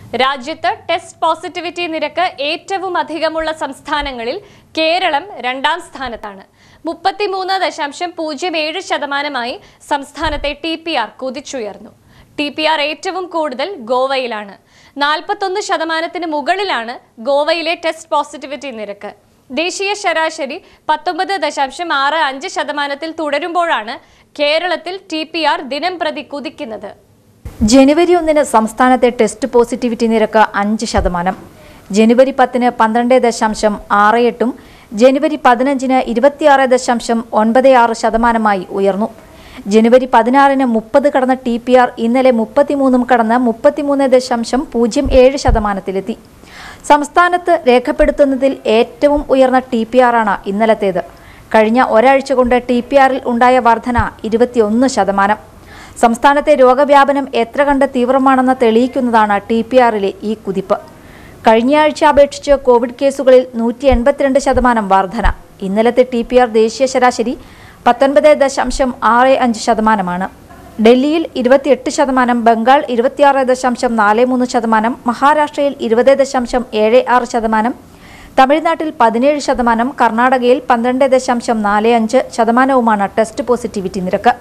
രാജ്യത്ത് test positivity നിരക്ക് ഏറ്റവും അധികമുള്ള സംസ്ഥാനങ്ങളിൽ കേരളം രണ്ടാം സ്ഥാനത്താണ് മുപ്പത്തിമൂന്ന് ദശാംശം പൂജ്യം ഏഴ് ശതമാനമായി സംസ്ഥാനത്തെ ടി പി ആർ കുതിച്ചുയർന്നു ടി പി ആർ ഏറ്റവും കൂടുതൽ ഗോവയിലാണ് നാൽപ്പത്തൊന്ന് ശതമാനത്തിന് മുകളിലാണ് ഗോവയിലെ ടെസ്റ്റ് പോസിറ്റിവിറ്റി നിരക്ക് ദേശീയ ശരാശരി പത്തൊമ്പത് ദശാംശം ആറ് അഞ്ച് ശതമാനത്തിൽ തുടരുമ്പോഴാണ് കേരളത്തിൽ ടി പി ആർ ദിനം പ്രതി കുതിക്കുന്നത് ജനുവരി ഒന്നിന് സംസ്ഥാനത്തെ ടെസ്റ്റ് പോസിറ്റിവിറ്റി നിരക്ക് അഞ്ച് ശതമാനം ജനുവരി പത്തിന് പന്ത്രണ്ട് ദശാംശം ആറ് എട്ടും ജനുവരി പതിനഞ്ചിന് ഇരുപത്തിയാറ് ദശാംശം ഒൻപത് ആറ് ശതമാനമായി ഉയർന്നു ജനുവരി പതിനാറിന് മുപ്പത് കടന്ന ടി പി ആർ ഇന്നലെ മുപ്പത്തിമൂന്നും കടന്ന് മുപ്പത്തിമൂന്ന് ദശാംശം പൂജ്യം ഏഴ് ശതമാനത്തിലെത്തി സംസ്ഥാനത്ത് രേഖപ്പെടുത്തുന്നതിൽ ഏറ്റവും ഉയർന്ന ടി പി ആറാണ് ഇന്നലത്തേത് കഴിഞ്ഞ ഒരാഴ്ച കൊണ്ട് ടി പി ആറിൽ ഉണ്ടായ വർധന ഇരുപത്തിയൊന്ന് ശതമാനം സംസ്ഥാനത്തെ രോഗവ്യാപനം എത്ര കണ്ട് തീവ്രമാണെന്ന് തെളിയിക്കുന്നതാണ് ടി പി ആറിലെ ഈ കുതിപ്പ് കഴിഞ്ഞയാഴ്ച അപേക്ഷിച്ച് കോവിഡ് കേസുകളിൽ നൂറ്റി എൺപത്തിരണ്ട് ശതമാനം വർധന ഇന്നലത്തെ ടി പി ആർ ദേശീയ ശരാശരി പത്തൊൻപത് ദശാംശം ആറ് അഞ്ച് ശതമാനമാണ് ഡൽഹിയിൽ ഇരുപത്തിയെട്ട് ശതമാനം ബംഗാൾ ഇരുപത്തിയാറ് ദശാംശം നാല് മൂന്ന് ശതമാനം മഹാരാഷ്ട്രയിൽ ഇരുപത് ദശാംശം ഏഴ് ആറ് ശതമാനം തമിഴ്നാട്ടിൽ പതിനേഴ് ശതമാനം കർണാടകയിൽ പന്ത്രണ്ട് ദശാംശം നാല് അഞ്ച് ശതമാനവുമാണ് ടെസ്റ്റ് പോസിറ്റിവിറ്റി നിരക്ക്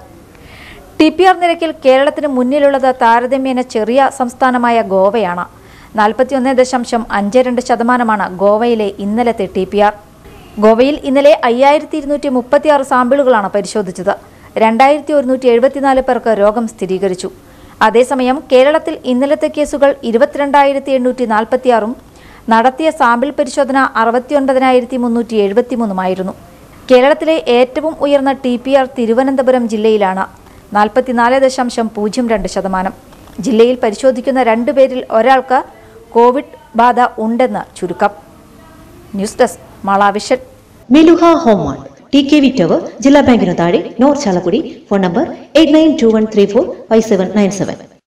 ടി പി ആർ നിരക്കിൽ കേരളത്തിന് മുന്നിലുള്ളത് താരതമ്യേന ചെറിയ സംസ്ഥാനമായ ഗോവയാണ് നാൽപ്പത്തിയൊന്ന് ദശാംശം അഞ്ച് രണ്ട് ശതമാനമാണ് ഗോവയിലെ ഇന്നലത്തെ ടി പി ആർ ഗോവയിൽ ഇന്നലെ അയ്യായിരത്തി ഇരുന്നൂറ്റി മുപ്പത്തിയാറ് സാമ്പിളുകളാണ് പരിശോധിച്ചത് രണ്ടായിരത്തി ഒരുന്നൂറ്റി എഴുപത്തിനാല് പേർക്ക് രോഗം സ്ഥിരീകരിച്ചു അതേസമയം കേരളത്തിൽ ഇന്നലത്തെ കേസുകൾ ഇരുപത്തിരണ്ടായിരത്തി എണ്ണൂറ്റി നാൽപ്പത്തിയാറും നടത്തിയ സാമ്പിൾ പരിശോധന അറുപത്തിയൊൻപതിനായിരത്തി മുന്നൂറ്റി എഴുപത്തിമൂന്നുമായിരുന്നു കേരളത്തിലെ ഏറ്റവും ഉയർന്ന ടി പി ആർ തിരുവനന്തപുരം ജില്ലയിലാണ് നാൽപ്പത്തിനാല് ദശാംശം പൂജ്യം രണ്ട് ശതമാനം ജില്ലയിൽ പരിശോധിക്കുന്ന രണ്ടുപേരിൽ ഒരാൾക്ക് കോവിഡ് ബാധ ഉണ്ടെന്ന് ചുരുക്കം news desk Malavision Meluha home mart T K V tower ജില്ലാ ബാങ്കിന് താഴെ north Chalakudy phone number eight nine two one three four five seven nine seven